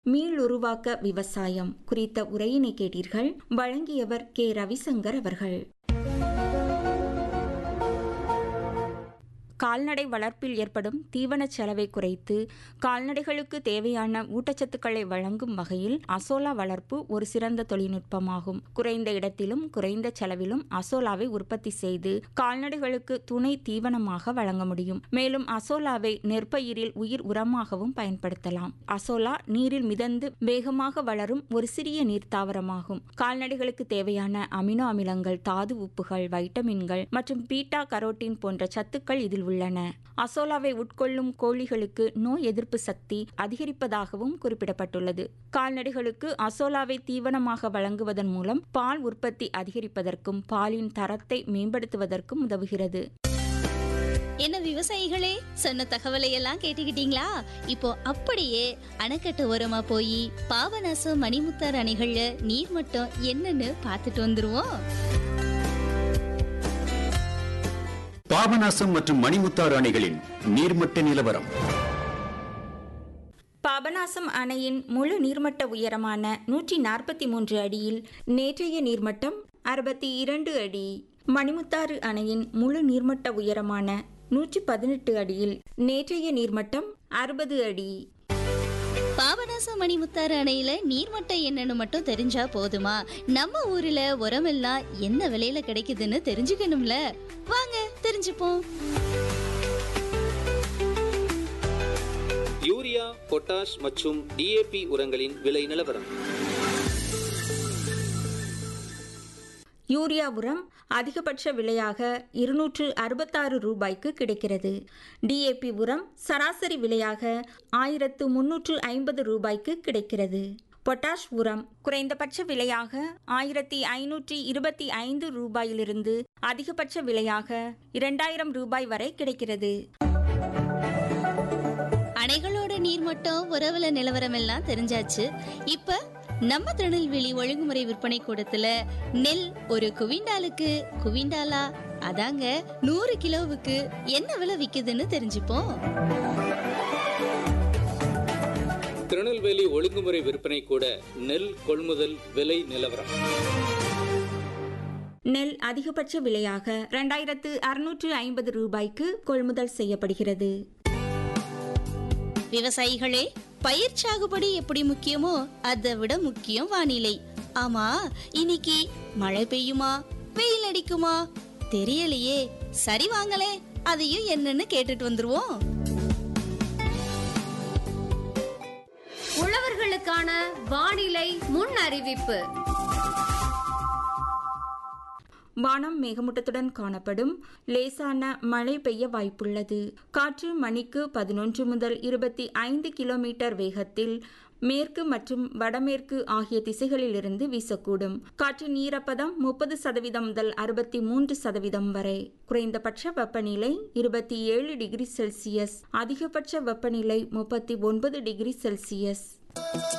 மீளுருவாக்க விவசாயம் குறித்த உரையினை கேட்டீர்கள் வழங்கியவர் கே ரவிசங்கர் அவர்கள் கால்நடை வளர்ப்பில் ஏற்படும் தீவனச் செலவை குறைத்து கால்நடைகளுக்கு தேவையான ஊட்டச்சத்துக்களை வழங்கும் வகையில் அசோலா வளர்ப்பு ஒரு சிறந்த தொழில்நுட்பமாகும் குறைந்த இடத்திலும் குறைந்த செலவிலும் அசோலாவை உற்பத்தி செய்து கால்நடைகளுக்கு துணை தீவனமாக வழங்க முடியும் மேலும் அசோலாவை நெற்பயிரில் உயிர் உரமாகவும் பயன்படுத்தலாம் அசோலா நீரில் மிதந்து வேகமாக வளரும் ஒரு சிறிய நீர்த்தாவரமாகும் கால்நடைகளுக்கு தேவையான அமினோ அமிலங்கள் தாது உப்புகள் வைட்டமின்கள் மற்றும் பீட்டா கரோட்டின் போன்ற சத்துக்கள் இதில் உள்ளன அசோலாவை உட்கொள்ளும் கோழிகளுக்கு நோய் எதிர்ப்பு சக்தி அதிகரிப்பதாகவும் குறிப்பிடப்பட்டுள்ளது கால்நடைகளுக்கு அசோலாவை தீவனமாக வழங்குவதன் மூலம் பால் உற்பத்தி அதிகரிப்பதற்கும் பாலின் தரத்தை மேம்படுத்துவதற்கும் உதவுகிறது என்ன விவசாயிகளே சொன்ன தகவலை எல்லாம் கேட்டுக்கிட்டீங்களா இப்போ அப்படியே அணைக்கட்டு ஓரமா போய் பாபநாசம் மணிமுத்தார் அணைகள்ல நீர் மட்டம் என்னன்னு பார்த்துட்டு வந்துருவோம் பாபநாசம் மற்றும் மணிமுத்தாறு அணைகளின் நீர்மட்ட நிலவரம் பாபநாசம் அணையின் முழு நீர்மட்ட உயரமான நூற்றி நாற்பத்தி மூன்று அடியில் நேற்றைய நீர்மட்டம் அறுபத்தி இரண்டு அடி மணிமுத்தாறு அணையின் முழு நீர்மட்ட உயரமான நூற்றி பதினெட்டு அடியில் நேற்றைய நீர்மட்டம் அறுபது அடி பாபநாசம் மணிமுத்தாறு அணையில நீர்மட்டம் என்னன்னு மட்டும் தெரிஞ்சா போதுமா நம்ம ஊர்ல உரமெல்லாம் என்ன விலையில கிடைக்குதுன்னு தெரிஞ்சுக்கணும்ல வாங்க தெரிஞ்சுப்போம் யூரியா பொட்டாஷ் மற்றும் டிஏபி உரங்களின் விலை நிலவரம் யூரியா உரம் அதிகபட்ச விலையாக இருநூற்று அறுபத்தாறு ரூபாய்க்கு கிடைக்கிறது டிஏபி உரம் சராசரி விலையாக ஆயிரத்து முன்னூற்று ஐம்பது ரூபாய்க்கு கிடைக்கிறது பொட்டாஷ் உரம் குறைந்தபட்ச விலையாக ஆயிரத்தி ஐநூற்றி இருபத்தி ஐந்து ரூபாயிலிருந்து அதிகபட்ச விலையாக இரண்டாயிரம் ரூபாய் வரை கிடைக்கிறது அணைகளோட நீர்மட்டம் உறவுல நிலவரம் எல்லாம் தெரிஞ்சாச்சு இப்ப நம்ம திருநெல்வேலி ஒழுங்குமுறை விற்பனை கூடத்துல நெல் ஒரு குவிண்டாலுக்கு குவிண்டாலா அதாங்க நூறு கிலோவுக்கு என்ன விலை விக்குதுன்னு தெரிஞ்சுப்போம் திருநெல்வேலி ஒழுங்குமுறை விற்பனை கூட நெல் கொள்முதல் விலை நிலவரம் நெல் அதிகபட்ச விலையாக இரண்டாயிரத்து அறுநூற்று ஐம்பது ரூபாய்க்கு கொள்முதல் செய்யப்படுகிறது விவசாயிகளே பயிர் சாகுபடி எப்படி முக்கியமோ அதை விட முக்கியம் வானிலை ஆமா இன்னைக்கு மழை பெய்யுமா வெயில் அடிக்குமா தெரியலையே சரி வாங்களே அதையும் என்னன்னு கேட்டுட்டு வந்துருவோம் உழவர்களுக்கான வானிலை முன் அறிவிப்பு வானம் மேகமூட்டத்துடன் காணப்படும் லேசான மழை பெய்ய வாய்ப்புள்ளது காற்று மணிக்கு பதினொன்று முதல் இருபத்தி ஐந்து கிலோமீட்டர் வேகத்தில் மேற்கு மற்றும் வடமேற்கு ஆகிய திசைகளிலிருந்து வீசக்கூடும் காற்றின் ஈரப்பதம் முப்பது சதவீதம் முதல் அறுபத்தி மூன்று சதவீதம் வரை குறைந்தபட்ச வெப்பநிலை இருபத்தி ஏழு டிகிரி செல்சியஸ் அதிகபட்ச வெப்பநிலை முப்பத்தி ஒன்பது டிகிரி செல்சியஸ்